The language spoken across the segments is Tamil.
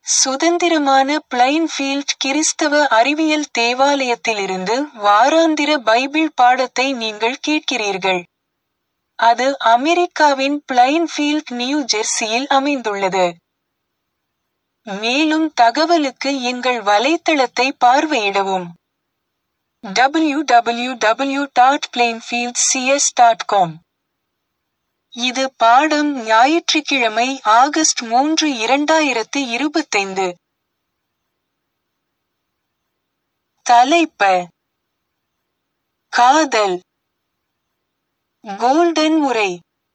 சுதந்திரமான பிளைன்ஃபீல்ட் கிறிஸ்தவ அறிவியல் தேவாலயத்திலிருந்து வாராந்திர பைபிள் பாடத்தை நீங்கள் கேட்கிறீர்கள். அது அமெரிக்காவின் பிளைன்ஃபீல்ட் நியூ ஜெர்சியில் அமைந்துள்ளது. மேலும் தகவலுக்கு எங்கள் வலைத்தளத்தை பார்வையிடவும். www.plainfieldcs.com இது பாடம் ஞாயிற்றுக்கிழமை ஆகஸ்ட் மூன்று இரண்டாயிரத்து இருபத்தைந்து. தலைப்ப காதல் கோல்டன் உரை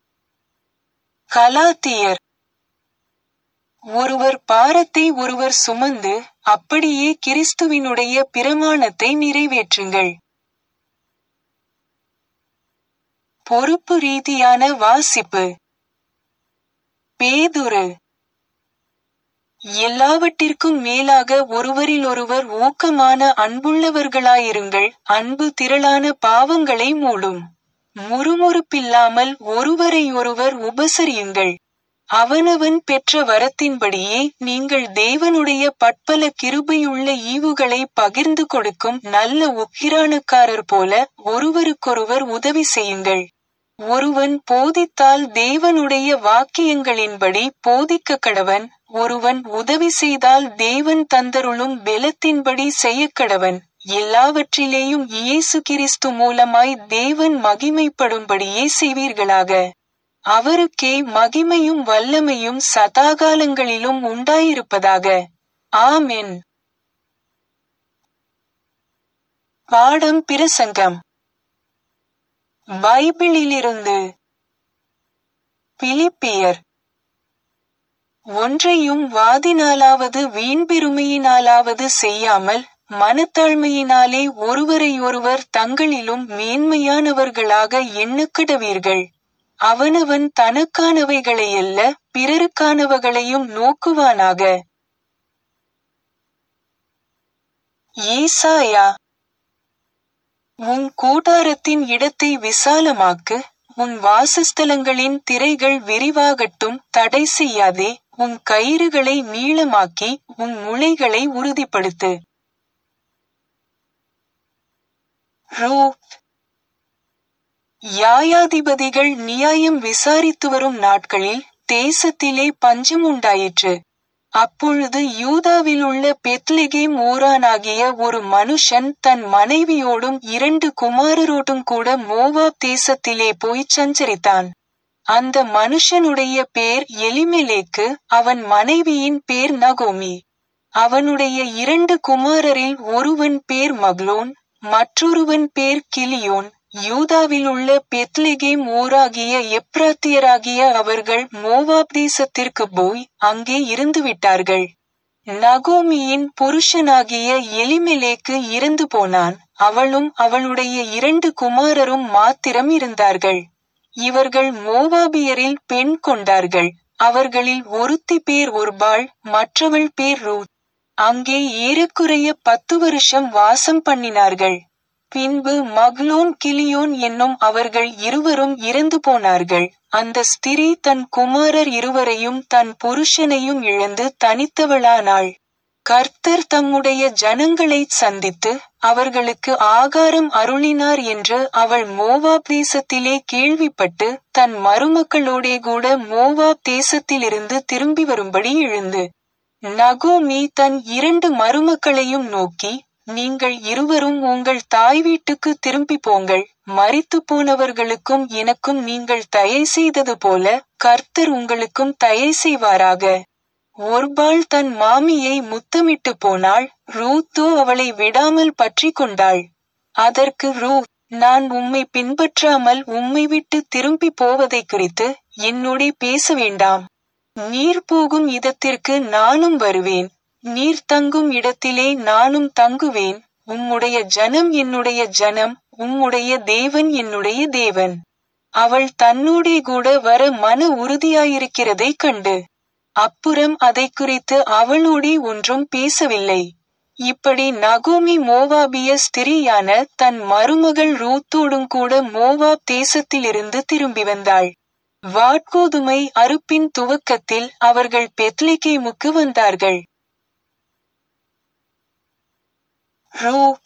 கலாத்தியர் ஒருவர் பாரத்தை ஒருவர் சுமந்து, அப்படியே கிறிஸ்துவினுடைய பிரமாணத்தை நிறைவேற்றுங்கள். பொறுப்பு ரீதியான வாசிப்பு பேதுரு எல்லாவற்றிற்கும் மேலாக ஒருவரிலொருவர் ஊக்கமான அன்புள்ளவர்களாயிருங்கள் அன்பு திரளான பாவங்களை மூடும். முறுமுறுப்பில்லாமல் ஒருவரையொருவர் உபசரியுங்கள். அவனவன் பெற்ற வரத்தின்படியே நீங்கள் தேவனுடைய பற்பல கிருபையுள்ள ஈவுகளை பகிர்ந்து கொடுக்கும் நல்ல உக்கிரானக்காரர் போல ஒருவருக்கொருவர் உதவி செய்யுங்கள். ஒருவன் போதித்தால் தேவனுடைய வாக்கியங்களின்படி போதிக்கக்கடவன் ஒருவன் உதவி செய்தால் தேவன் தந்தருளும் பெலத்தின்படி செய்யக்கடவன் எல்லாவற்றிலேயும் இயேசு கிறிஸ்து மூலமாய் தேவன் மகிமைப்படும்படியே செய்வீர்களாக. அவருக்கே மகிமையும் வல்லமையும் சதாகாலங்களிலும் உண்டாயிருப்பதாக. ஆமென். பாடம் பிரசங்கம் பைபிளிலிருந்து பிலிப்பியர் ஒன்றையும் வாதினாலாவது வீண்பெருமையினாலாவது செய்யாமல் மனத்தாழ்மையினாலே ஒருவரையொருவர் தங்களிலும் மேன்மையானவர்களாக எண்ணக்கடவீர்கள். அவனவன் தனக்கானவைகளையல்ல பிறருக்கானவகளையும் நோக்குவானாக. ஏசாயா உன் கூடாரத்தின் இடத்தை விசாலமாக்கு உன் வாசஸ்தலங்களின் திரைகள் விரிவாகட்டும் தடை செய்யாதே உன் கயிறுகளை நீளமாக்கி உன் முளைகளை உறுதிப்படுத்து. ரூத் யாயாதிபதிகள் நியாயம் விசாரித்து வரும் நாட்களில் தேசத்திலே பஞ்சம் உண்டாயிற்று. அப்பொழுது யூதாவிலுள்ள பெத்லெகேம் ஊரானாகிய ஒரு மனுஷன் தன் மனைவியோடும் இரண்டு குமாரரோடும் கூட மோவாப் தேசத்திலே போய்ச் சஞ்சரித்தான். அந்த மனுஷனுடைய பேர் எலிமெலேக்கு அவன் மனைவியின் பேர் நகோமி. அவனுடைய இரண்டு குமாரரில் ஒருவன் பேர் மக்லோன் மற்றொருவன் பேர் கிலியோன் யூதாவிலுள்ள பெத்லெகேம் ஊராகிய எப்ராத்தியராகிய அவர்கள் மோவாப் தேசத்திற்குப் போய் அங்கே இருந்துவிட்டார்கள். நகோமியின் புருஷனாகிய எலிமெலேக்கு இறந்து போனான் அவளும் அவளுடைய இரண்டு குமாரரும் மாத்திரம் இருந்தார்கள். இவர்கள் மோவாபியரில் பெண் கொண்டார்கள். அவர்களில் ஒருத்தி பேர் ஒர்பாள் மற்றவள் பேர் ரூத். அங்கே ஏறக்குறைய பத்து வருஷம் வாசம் பண்ணினார்கள். பின்பு மக்லோன் கிலியோன் என்னும் அவர்கள் இருவரும் இறந்து போனார்கள். அந்த ஸ்திரீ தன் குமாரர் இருவரையும் தன் புருஷனையும் இழந்து தனித்தவளானாள். கர்த்தர் தம்முடைய ஜனங்களைச் சந்தித்து அவர்களுக்கு ஆகாரம் அருளினார் என்று அவள் மோவாப் தேசத்திலே கேள்விப்பட்டு தன் மருமக்களோடே கூட மோவாப் தேசத்திலிருந்து திரும்பி வரும்படி எழுந்து. நகோமி தன் இரண்டு மருமக்களையும் நோக்கி நீங்கள் இருவரும் உங்கள் தாய் வீட்டுக்கு திரும்பி போங்கள் மரித்து போனவர்களுக்கும் எனக்கும் நீங்கள் தயை செய்தது போல கர்த்தர் உங்களுக்கும் தயை செய்வாராக. ஒர்பாள் தன் மாமியை முத்தமிட்டு போனாள் ரூத்தோ அவளை விடாமல் பற்றி கொண்டாள். அதற்கு ரூத் நான் உம்மை பின்பற்றாமல் உம்மை விட்டு திரும்பி போவதை குறித்து என்னோடே பேச வேண்டாம். நீர் போகும் இடத்திற்கு நானும் வருவேன். நீர் தங்கும் இடத்திலே நானும் தங்குவேன் உம்முடைய ஜனம் என்னுடைய ஜனம் உம்முடைய தேவன் என்னுடைய தேவன். அவள் தன்னோடே கூட வர மன உறுதியாயிருக்கிறதைக் கண்டு. அப்புறம் அதைக் குறித்து அவளோடே ஒன்றும் பேசவில்லை. இப்படி நகோமி மோவாபிய ஸ்திரீயான தன் மருமகள் ரூத்தோடும் கூட மோவாப் தேசத்திலிருந்து திரும்பி வந்தாள். வாட்கோதுமை அறுப்பின் துவக்கத்தில் அவர்கள் பெத்லெகேமுக்கு வந்தார்கள். ரூத்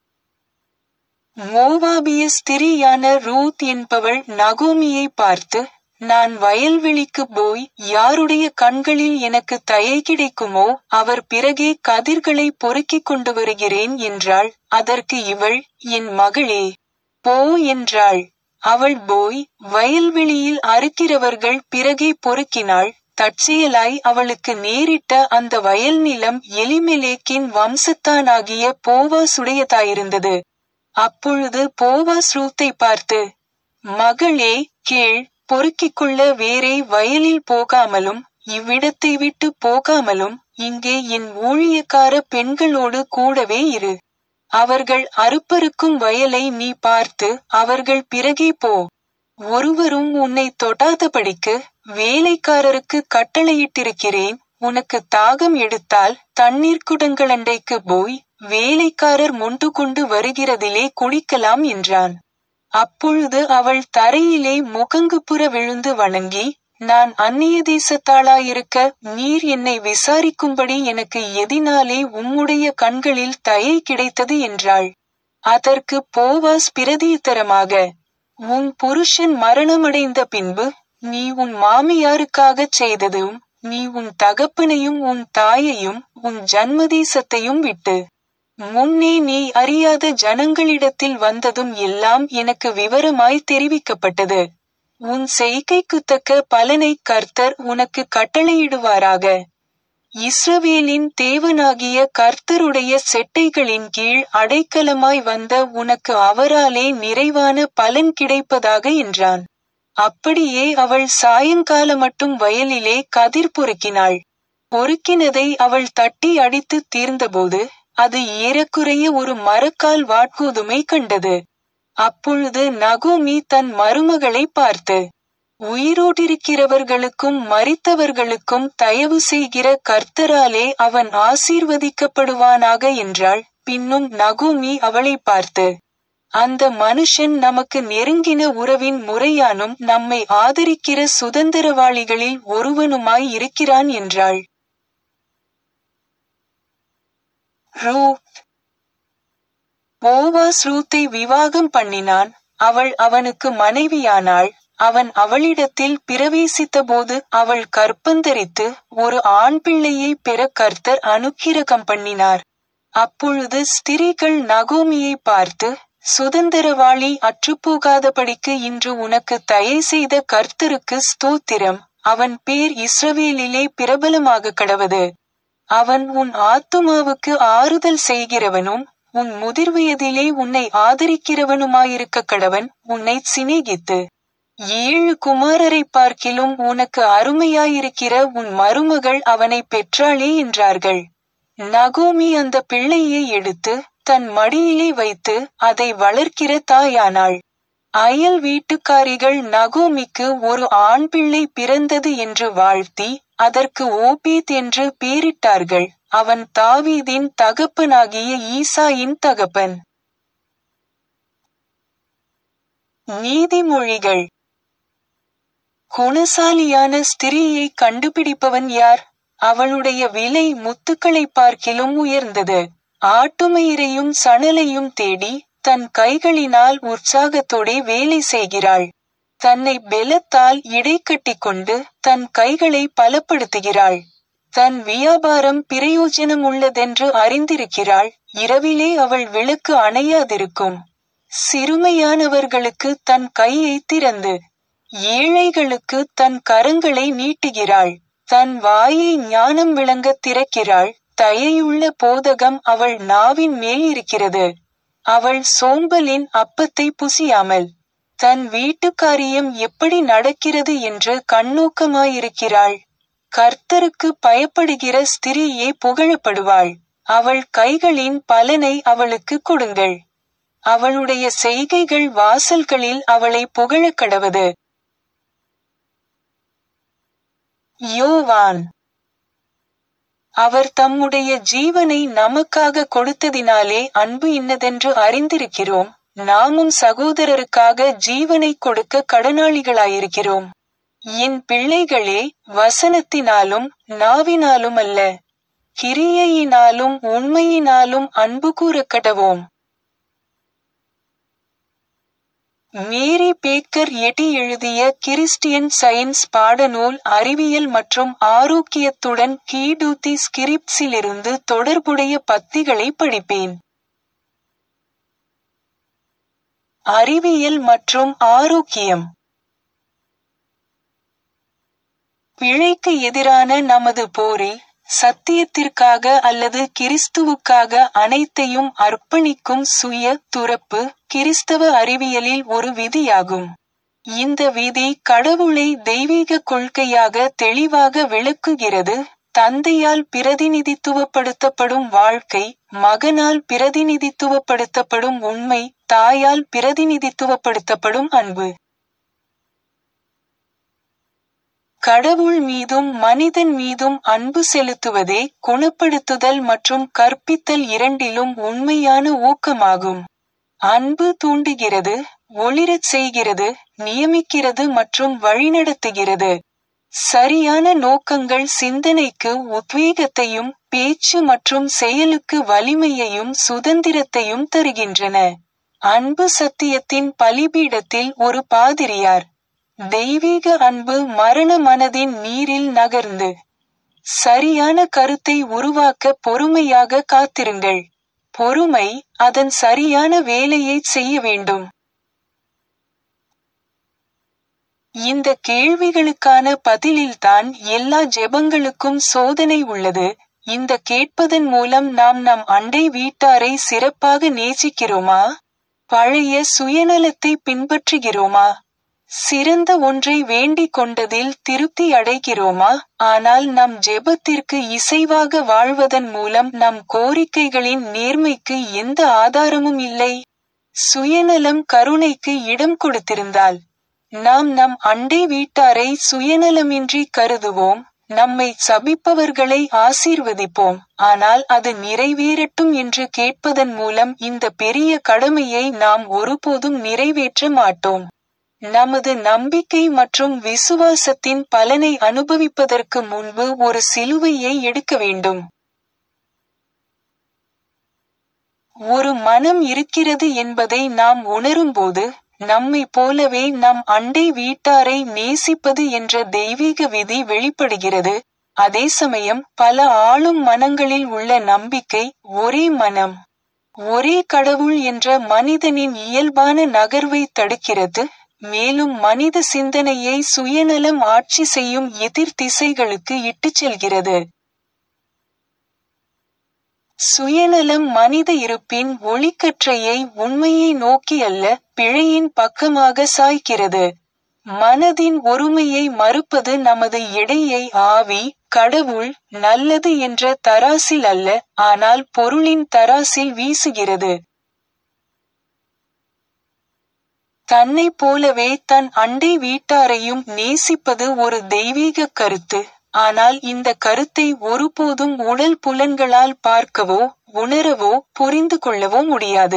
மோவாபிய ஸ்திரியான ரூத் என்பவள் நகோமியை பார்த்து நான் வயல்வெளிக்கு போய் யாருடைய கண்களில் எனக்கு தயை கிடைக்குமோ அவர் பிறகே கதிர்களை பொறுக்கிக் கொண்டு வருகிறேன் என்றாள் அதற்கு இவள் என் மகளே போ என்றாள் அவள் போய் வயல்வெளியில் அறுக்கிறவர்கள் பிறகே பொறுக்கினாள் தற்செயலாய் அவளுக்கு நேரிட்ட அந்த வயல் நிலம் எலிமெலேக்கின் வம்சத்தானாகிய போவாசுடையதாயிருந்தது அப்பொழுது போவாஸ் ரூத்தை பார்த்து மகளே கேள் பொறுக்கிக் கொள்ள வேறே வயலில் போகாமலும் இவ்விடத்தை விட்டு போகாமலும் இங்கே என் ஊழியக்கார பெண்களோடு கூடவே இரு அவர்கள் அறுப்பறுக்கும் வயலை நீ பார்த்து அவர்கள் பிறகே போ ஒருவரும் உன்னை தொடாதபடிக்கு வேலைக்காரருக்கு கட்டளையிட்டிருக்கிறேன் உனக்கு தாகம் எடுத்தால் தண்ணீர் குடங்களண்டைக்கு போய் வேலைக்காரர் மொண்டு கொண்டு வருகிறதிலே குளிக்கலாம் என்றான் அப்பொழுது அவள் தரையிலே முகங்குப்புற விழுந்து வணங்கி நான் அந்நிய தேசத்தாளாயிருக்க நீர் என்னை விசாரிக்கும்படி எனக்கு எதினாலே உம்முடைய கண்களில் தயை கிடைத்தது என்றாள் அதற்கு போவாஸ் பிரதியுத்தரமாக உன் புருஷன் மரணமடைந்த பின்பு நீ உன் மாமியாருக்காகச் செய்ததும் நீ உன் தகப்பனையும் உன் தாயையும் உன் ஜன்மதேசத்தையும் விட்டு முன்னே நீ அறியாத ஜனங்களிடத்தில் வந்ததும் எல்லாம் எனக்கு விவரமாய் தெரிவிக்கப்பட்டது உன் செய்கைக்கு தக்க பலனை கர்த்தர் உனக்கு கட்டளையிடுவாராக இஸ்ரவேலின் தேவனாகிய கர்த்தருடைய செட்டைகளின் கீழ் அடைக்கலமாய் வந்த உனக்கு அவராலே நிறைவான பலன் கிடைப்பதாக என்றான் அப்படியே அவள் சாயங்கால மட்டும் வயலிலே கதிர் பொறுக்கினாள் பொறுக்கினதை அவள் தட்டி அடித்து தீர்ந்தபோது அது ஏறக்குறைய ஒரு மரக்கால் வாட்கோதுமை கண்டது அப்பொழுது நகோமி தன் மருமகளை பார்த்து உயிரோடிருக்கிறவர்களுக்கும் மரித்தவர்களுக்கும் தயவு செய்கிற கர்த்தராலே அவன் ஆசீர்வதிக்கப்படுவானாக என்றாள் பின்னும் நகோமி அவளை பார்த்து அந்த மனுஷன் நமக்கு நெருங்கின உறவின் முறையானும் நம்மை ஆதரிக்கிற சுதந்திரவாளிகளில் ஒருவனுமாய் இருக்கிறான் என்றாள் ரூத் போவாஸ் ரூத்தை விவாகம் பண்ணினான் அவள் அவனுக்கு மனைவியானாள் அவன் அவளிடத்தில் பிரவேசித்தபோது அவள் கற்பந்தரித்து ஒரு ஆண் பிள்ளையை பெற கர்த்தர் அனுக்கிரகம் பண்ணினார் அப்பொழுது ஸ்திரீகள் நகோமியை பார்த்து சுதந்திரவாளி அற்றுப்போகாதபடிக்கு இன்று உனக்கு தயை செய்த கர்த்தருக்கு ஸ்தோத்திரம் அவன் பேர் இஸ்ரவேலிலே பிரபலமாக கடவது அவன் உன் ஆத்துமாவுக்கு ஆறுதல் செய்கிறவனும் உன் முதிர்வயதிலே உன்னை ஆதரிக்கிறவனுமாயிருக்க கடவன் உன்னை சிநேகித்து ஏழு குமாரரை பார்க்கிலும் உனக்கு அருமையாயிருக்கிற உன் மருமகள் அவனை பெற்றாளே என்றார்கள் நகோமி அந்த பிள்ளையை எடுத்து தன் மடியிலே வைத்து அதை வளர்க்கிற தாயானாள் அயல் வீட்டுக்காரிகள் நகோமிக்கு ஒரு ஆண் பிள்ளை பிறந்தது என்று வாழ்த்தி அதற்கு ஓபேத் என்று பேரிட்டார்கள் அவன் தாவீதின் தகப்பனாகிய ஈசாயின் தகப்பன் நீதிமொழிகள் குணசாலியான ஸ்திரீயை கண்டுபிடிப்பவன் யார் அவளுடைய விலை முத்துக்களை பார்க்கிலும் உயர்ந்தது ஆட்டுமயிரையும் சணலையும் தேடி தன் கைகளினால் உற்சாகத்தோடே வேலை செய்கிறாள் தன்னை பெலத்தால் இடை கட்டிக்கொண்டு தன் கைகளை பலப்படுத்துகிறாள் தன் வியாபாரம் பிரயோஜனம் உள்ளதென்று அறிந்திருக்கிறாள் இரவிலே அவள் விளக்கு அணையாதிருக்கும் சிறுமையானவர்களுக்கு தன் கையை திறந்து ஏழைகளுக்கு தன் கரங்களை நீட்டுகிறாள் தன் வாயை ஞானம் விளங்க திறக்கிறாள் தயையுள்ள போதகம் அவள் நாவின் மேல் இருக்கிறது அவள் சோம்பலின் அப்பத்தை புசியாமல் தன் வீட்டு காரியம் எப்படி நடக்கிறது என்று கண்ணோக்கமாயிருக்கிறாள் கர்த்தருக்கு பயப்படுகிற ஸ்திரீயே புகழப்படுவாள் அவள் கைகளின் பலனை அவளுக்கு கொடுங்கள் அவளுடைய செய்கைகள் வாசல்களில் அவளை புகழக் கடவது யோவான் அவர் தம்முடைய ஜீவனை நமக்காக கொடுத்ததினாலே அன்பு இன்னதென்று அறிந்திருக்கிறோம் நாமும் சகோதரருக்காக ஜீவனை கொடுக்க கடனாளிகளாயிருக்கிறோம் என் பிள்ளைகளே வசனத்தினாலும் நாவினாலும் அல்ல கிரியையினாலும் உண்மையினாலும் அன்பு கூறக் கடவோம் மேரி பேக்கர் எட்டி எழுதிய கிறிஸ்டியன் சயின்ஸ் பாடநூல் அறிவியல் மற்றும் ஆரோக்கியத்துடன் கீடூத்தி ஸ்கிரிப்ட்ஸிலிருந்து தொடர்புடைய பத்திகளை படிப்பேன் அறிவியல் மற்றும் ஆரோக்கியம் பிழைக்கு எதிரான நமது போரில் சத்தியத்திற்காக அல்லது கிறிஸ்துவுக்காக அனைத்தையும் அர்ப்பணிக்கும் சுய துறப்பு கிறிஸ்தவ அறிவியலில் ஒரு விதியாகும் இந்த விதி கடவுளை தெய்வீக கொள்கையாக தெளிவாக விளக்குகிறது தந்தையால் பிரதிநிதித்துவப்படுத்தப்படும் வாழ்க்கை மகனால் பிரதிநிதித்துவப்படுத்தப்படும் உண்மை தாயால் பிரதிநிதித்துவப்படுத்தப்படும் அன்பு கடவுள் மீதும் மனிதன் மீதும் அன்பு செலுத்துவதே குணப்படுத்துதல் மற்றும் கற்பித்தல் இரண்டிலும் உண்மையான ஊக்கமாகும் அன்பு தூண்டுகிறது ஒளிரச் செய்கிறது நியமிக்கிறது மற்றும் வழிநடத்துகிறது சரியான நோக்கங்கள் சிந்தனைக்கு உத்வேகத்தையும் பேச்சு மற்றும் செயலுக்கு வலிமையையும் சுதந்திரத்தையும் தருகின்றன அன்பு சத்தியத்தின் பலிபீடத்தில் ஒரு பாதிரியார் தெய்வீக அன்பு மரண மனதின் நீரில் நகர்ந்து சரியான கருத்தை உருவாக்க பொறுமையாக காத்திருங்கள் பொறுமை அதன் சரியான வேலையை செய்ய வேண்டும் இந்த கேள்விகளுக்கான பதிலில்தான் எல்லா ஜெபங்களுக்கும் சோதனை உள்ளது இந்த கேட்பதன் மூலம் நாம் நம் அண்டை வீட்டாரை சிறப்பாக நேசிக்கிறோமா பழைய சுயநலத்தை பின்பற்றுகிறோமா சிறந்த ஒன்றை வேண்டிக் கொண்டதில் திருப்தி அடைகிறோமா ஆனால் நம் ஜெபத்திற்கு இசைவாக வாழ்வதன் மூலம் நம் கோரிக்கைகளின் நேர்மைக்கு எந்த ஆதாரமும் இல்லை சுயநலம் கருணைக்கு இடம் கொடுத்திருந்தால் நாம் நம் அண்டை வீட்டாரை சுயநலமின்றி கருதுவோம் நம்மை சபிப்பவர்களை ஆசீர்வதிப்போம் ஆனால் அது நிறைவேறட்டும் என்று கேட்பதன் மூலம் இந்த பெரிய கடமையை நாம் ஒருபோதும் நிறைவேற்ற மாட்டோம் நமது நம்பிக்கை மற்றும் விசுவாசத்தின் பலனை அனுபவிப்பதற்கு முன்பு ஒரு சிலுவையை எடுக்க வேண்டும் ஒரு மனம் இருக்கிறது என்பதை நாம் உணரும்போது நம்மை போலவே நம் அண்டை வீட்டாரை நேசிப்பது என்ற தெய்வீக விதி வெளிப்படுகிறது அதே சமயம் பல ஆளும் மனங்களில் உள்ள நம்பிக்கை ஒரே மனம் ஒரே கடவுள் என்ற மனிதனின் இயல்பான நகர்வை தடுக்கிறது மேலும் மனித சிந்தனையை சுயநலம் ஆட்சி செய்யும் எதிர் திசைகளுக்கு இட்டுச் செல்கிறது சுயநலம் மனித இருப்பின் ஒளிக்கற்றையை உண்மையை நோக்கி அல்ல பிழையின் பக்கமாக சாய்க்கிறது மனதின் ஒருமையை மறுப்பது நமது எடையை ஆவி கடவுள் நல்லது என்ற தராசில் அல்ல ஆனால் பொருளின் தராசில் வீசுகிறது தன்னை போலவே தன் அண்டை வீட்டாரையும் நேசிப்பது ஒரு தெய்வீக கருத்து ஆனால் இந்த கருத்தை ஒருபோதும் உடல் புலன்களால் பார்க்கவோ உணரவோ புரிந்து கொள்ளவோ முடியாது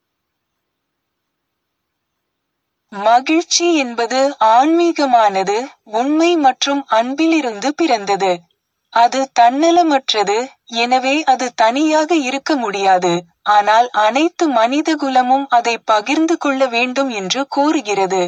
மகிழ்ச்சி என்பது ஆன்மீகமானது உண்மை மற்றும் அன்பிலிருந்து பிறந்தது அது தன்னலமற்றது எனவே அது தனியாக இருக்க முடியாது ஆனால் அனைத்து மனிதகுலமும் அதை பகிர்ந்து கொள்ள வேண்டும் என்று கூறுகிறது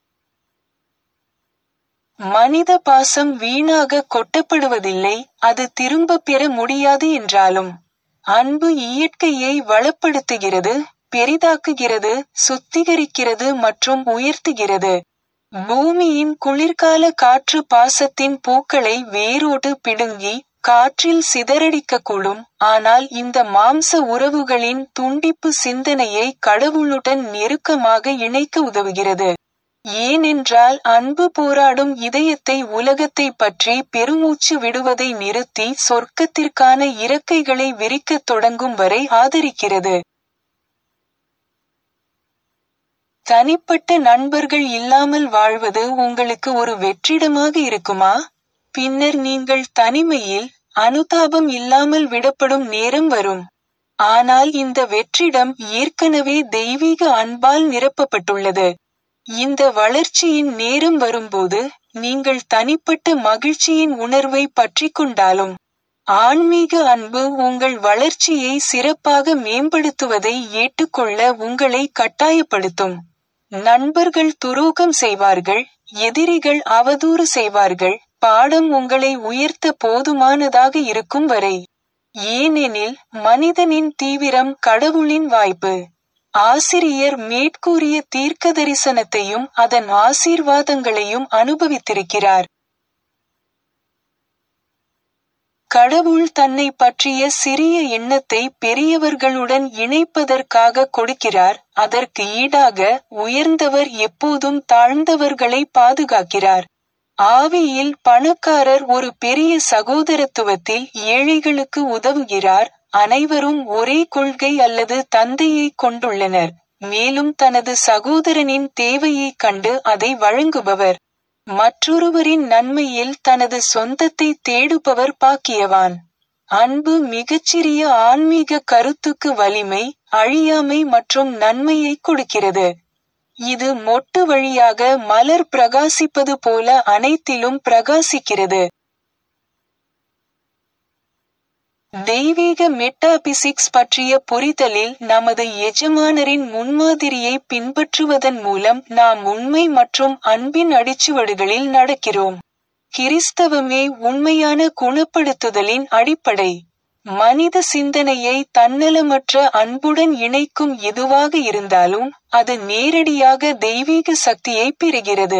மனித பாசம் வீணாக கொட்டப்படுவதில்லை அது திரும்ப பெற முடியாது என்றாலும் அன்பு இயற்கையை வளப்படுத்துகிறது பெரிதாக்குகிறது சுத்திகரிக்கிறது மற்றும் உயர்த்துகிறது பூமியின் குளிர்கால காற்று பாசத்தின் பூக்களை வேரோடு பிடுங்கி காற்றில் சிதறடிக்கக்கூடும் ஆனால் இந்த மாம்ச உறவுகளின் துண்டிப்பு சிந்தனையை கடவுளுடன் நெருக்கமாக இணைக்க உதவுகிறது ஏனென்றால் அன்பு போராடும் இதயத்தை உலகத்தை பற்றி பெருமூச்சு விடுவதை நிறுத்தி சொர்க்கத்திற்கான இறக்கைகளை விரிக்கத் தொடங்கும் வரை ஆதரிக்கிறது தனிப்பட்ட நண்பர்கள் இல்லாமல் வாழ்வது உங்களுக்கு ஒரு வெற்றிடமாக இருக்குமா பின்னர் நீங்கள் தனிமையில் அனுதாபம் இல்லாமல் விடப்படும் நேரம் வரும் ஆனால் இந்த வெற்றிடம் ஏற்கனவே தெய்வீக அன்பால் நிரப்பப்பட்டுள்ளது இந்த வளர்ச்சியின் நேரம் வரும்போது நீங்கள் தனிப்பட்ட மகிழ்ச்சியின் உணர்வை பற்றி கொண்டாலும் ஆன்மீக அன்பு உங்கள் வளர்ச்சியை சிறப்பாக மேம்படுத்துவதை ஏற்றுக்கொள்ள உங்களை கட்டாயப்படுத்தும் நண்பர்கள் துரோகம் செய்வார்கள் எதிரிகள் அவதூறு செய்வார்கள் பாடம் உங்களை உயர்த்த போதுமானதாக இருக்கும் வரை ஏனெனில் மனிதனின் தீவிரம் கடவுளின் வாய்ப்பு ஆசிரியர் மேற்கூறிய தீர்க்க தரிசனத்தையும் அதன் ஆசீர்வாதங்களையும் அனுபவித்திருக்கிறார் கடவுள் தன்னை பற்றிய சிறிய எண்ணத்தை பெரியவர்களுடன் இணைப்பதற்காக கொடுக்கிறார் அதற்கு ஈடாக உயர்ந்தவர் எப்போதும் தாழ்ந்தவர்களை பாதுகாக்கிறார் ஆவியில் பணக்காரர் ஒரு பெரிய சகோதரத்துவத்தில் ஏழைகளுக்கு உதவுகிறார் அனைவரும் ஒரே கொள்கை அல்லது தந்தையை கொண்டுள்ளனர் மேலும் தனது சகோதரனின் தேவையைக் கண்டு அதை வழங்குபவர் மற்றொருவரின் நன்மையில் தனது சொந்தத்தை தேடுபவர் பாக்கியவான் அன்பு மிகச்சிறிய ஆன்மீக கருத்துக்கு வலிமை அழியாமை மற்றும் நன்மையை கொடுக்கிறது இது மொட்டு வழியாக மலர் பிரகாசிப்பது போல அனைத்திலும் பிரகாசிக்கிறது தெய்வீக மெட்டாபிசிக்ஸ் பற்றிய புரிதலில் நமது எஜமானரின் முன்மாதிரியை பின்பற்றுவதன் மூலம் நாம் உண்மை மற்றும் அன்பின் அடிச்சுவடுகளில் நடக்கிறோம் கிறிஸ்தவமே உண்மையான குணப்படுத்துதலின் அடிப்படை மனித சிந்தனையை தன்னலமற்ற அன்புடன் இணைக்கும் எதுவாக இருந்தாலும் அது நேரடியாக தெய்வீக சக்தியை பெறுகிறது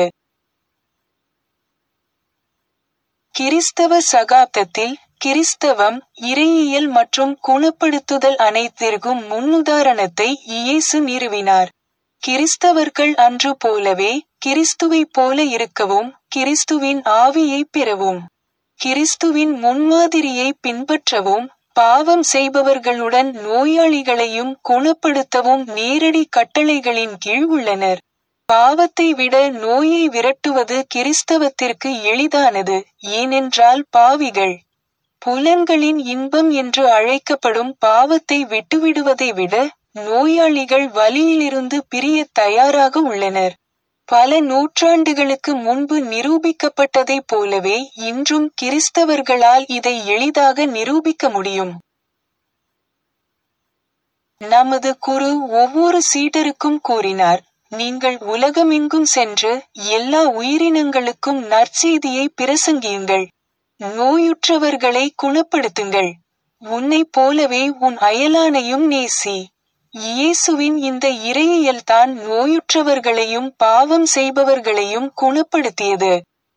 கிறிஸ்தவ சகாப்தத்தில் கிறிஸ்தவம் இறையியல் மற்றும் குணப்படுத்துதல் அனைத்திற்கும் முன்னுதாரணத்தை இயேசு நிறுவினார் கிறிஸ்தவர்கள் அன்று போலவே கிறிஸ்துவைப் போல இருக்கவும் கிறிஸ்துவின் ஆவியை பெறவும் கிறிஸ்துவின் முன்மாதிரியை பின்பற்றவும் பாவம் செய்பவர்களுடன் நோயாளிகளையும் குணப்படுத்தவும் நேரடி கட்டளைகளின் கீழ் உள்ளனர் பாவத்தை விட நோயை விரட்டுவது கிறிஸ்தவத்திற்கு எளிதானது ஏனென்றால் பாவிகள் புலன்களின் இன்பம் என்று அழைக்கப்படும் பாவத்தை விட்டுவிடுவதை விட நோயாளிகள் வலியிலிருந்து பிரிய தயாராக உள்ளனர் பல நூற்றாண்டுகளுக்கு முன்பு நிரூபிக்கப்பட்டதைப் போலவே இன்றும் கிறிஸ்தவர்களால் இதை எளிதாக நிரூபிக்க முடியும் நமது குரு ஒவ்வொரு சீடருக்கும் கூறினார் நீங்கள் உலகமெங்கும் சென்று எல்லா உயிரினங்களுக்கும் நற்செய்தியை பிரசங்கியுங்கள் நோயுற்றவர்களை குணப்படுத்துங்கள் உன்னைப் போலவே உன் அயலானையும் நேசி இயேசுவின் இந்த இறையியல்தான் நோயுற்றவர்களையும் பாவம் செய்பவர்களையும் குணப்படுத்தியது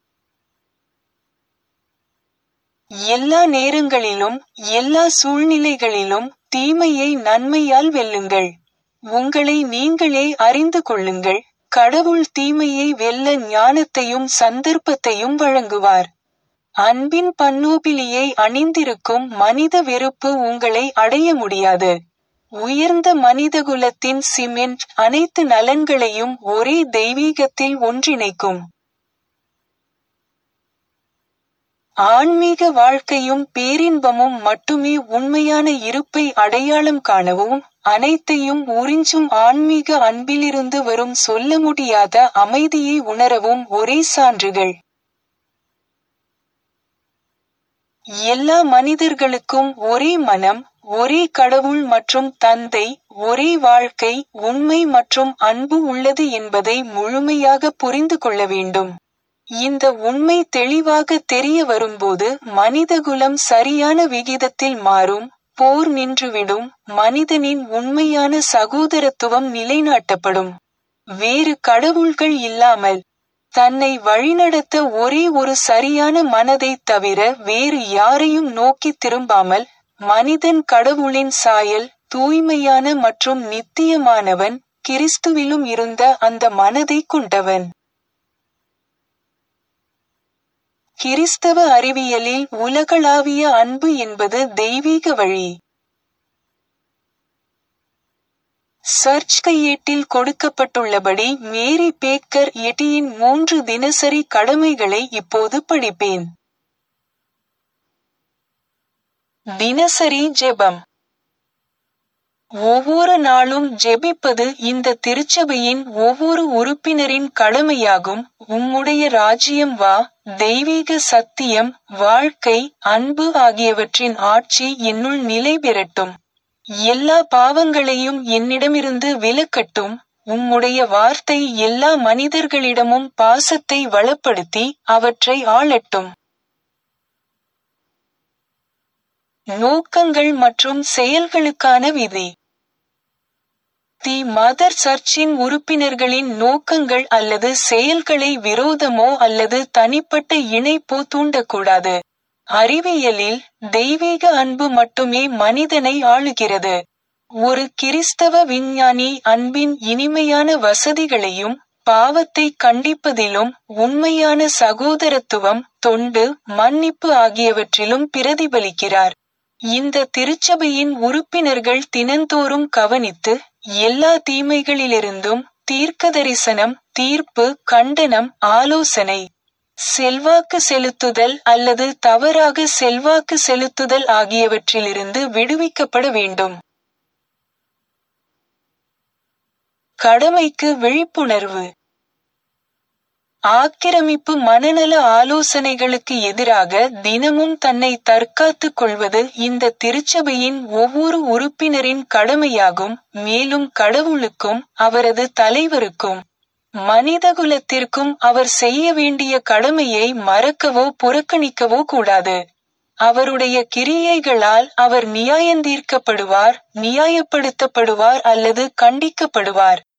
எல்லா நேரங்களிலும் எல்லா சூழ்நிலைகளிலும் தீமையை நன்மையால் வெல்லுங்கள் உங்களை நீங்களே அறிந்து கொள்ளுங்கள் கடவுள் தீமையை வெல்ல ஞானத்தையும் சந்தர்ப்பத்தையும் வழங்குவார் அன்பின் பன்னோபிலியை அணிந்திருக்கும் மனித வெறுப்பு உங்களை அடைய முடியாது உயர்ந்த மனிதகுலத்தின் சிமெண்ட் அனைத்து நலன்களையும் ஒரே தெய்வீகத்தில் ஒன்றிணைக்கும் ஆன்மீக வாழ்க்கையும் பேரின்பமும் மட்டுமே உண்மையான இருப்பை அடையாளம் காணவும் அனைத்தையும் உறிஞ்சும் ஆன்மீக அன்பிலிருந்து வரும் சொல்ல முடியாத அமைதியை உணரவும் ஒரே சான்றுகள் எல்லா மனிதர்களுக்கும் ஒரே மனம் ஒரே கடவுள் மற்றும் தந்தை ஒரே வாழ்க்கை உண்மை மற்றும் அன்பு உள்ளது என்பதை முழுமையாக புரிந்து கொள்ள வேண்டும் இந்த உண்மை தெளிவாக தெரிய வரும்போது மனிதகுலம் சரியான விகிதத்தில் மாறும் போர் நின்றுவிடும் மனிதனின் உண்மையான சகோதரத்துவம் நிலைநாட்டப்படும் வேறு கடவுள்கள் இல்லாமல் தன்னை வழிநடத்த ஒரே ஒரு சரியான மனதைத் தவிர வேறு யாரையும் நோக்கி திரும்பாமல் மனிதன் கடவுளின் சாயல் தூய்மையான மற்றும் நித்தியமானவன் கிறிஸ்துவிலும் இருந்த அந்த மனதை கொண்டவன் கிறிஸ்தவ அறிவியலில் உலகளாவிய அன்பு என்பது தெய்வீக வழி சர்ச் கையேட்டில் கொடுக்கப்பட்டுள்ளபடி மேரி பேக்கர் எட்டியின் மூன்று தினசரி கடமைகளை இப்போது படிப்பேன் தினசரி ஜெபம் ஒவ்வொரு நாளும் ஜெபிப்பது இந்த திருச்சபையின் ஒவ்வொரு உறுப்பினரின் கடமையாகும் உம்முடைய ராஜ்யம் வா தெய்வீக சத்தியம் வாழ்க்கை அன்பு ஆகியவற்றின் ஆட்சி என்னுள் நிலை பெறட்டும் எல்லா பாவங்களையும் என்னிடமிருந்து விலக்கட்டும் உம்முடைய வார்த்தை எல்லா மனிதர்களிடமும் பாசத்தை வளப்படுத்தி அவற்றை ஆளட்டும் நோக்கங்கள் மற்றும் செயல்களுக்கான விதி தி மதர் சர்ச்சின் உறுப்பினர்களின் நோக்கங்கள் அல்லது செயல்களை விரோதமோ அல்லது தனிப்பட்ட இணைப்போ தூண்டக்கூடாது அறிவியலில் தெய்வீக அன்பு மட்டுமே மனிதனை ஆளுகிறது ஒரு கிறிஸ்தவ விஞ்ஞானி அன்பின் இனிமையான வசதிகளையும் பாவத்தை கண்டிப்பதிலும் உண்மையான சகோதரத்துவம் தொண்டு மன்னிப்பு ஆகியவற்றிலும் பிரதிபலிக்கிறார் இந்த திருச்சபையின் உறுப்பினர்கள் தினந்தோறும் கவனித்து எல்லா தீமைகளிலிருந்தும் தீர்க்கதரிசனம் தீர்ப்பு கண்டனம் ஆலோசனை செல்வாக்கு செலுத்துதல் அல்லது தவறாக செல்வாக்கு செலுத்துதல் ஆகியவற்றிலிருந்து விடுவிக்கப்பட வேண்டும் கடமைக்கு விழிப்புணர்வு ஆக்கிரமிப்பு மனநல ஆலோசனைகளுக்கு எதிராக தினமும் தன்னை தற்காத்துக் கொள்வது இந்த திருச்சபையின் ஒவ்வொரு உறுப்பினரின் கடமையாகும் மேலும் கடவுளுக்கும் அவரது தலைவருக்கும் மனிதகுலத்திற்கும் அவர் செய்ய வேண்டிய கடமையை மறக்கவோ புறக்கணிக்கவோ கூடாது அவருடைய கிரியைகளால் அவர் நியாயந்தீர்க்கப்படுவார் நியாயப்படுத்தப்படுவார் அல்லது கண்டிக்கப்படுவார்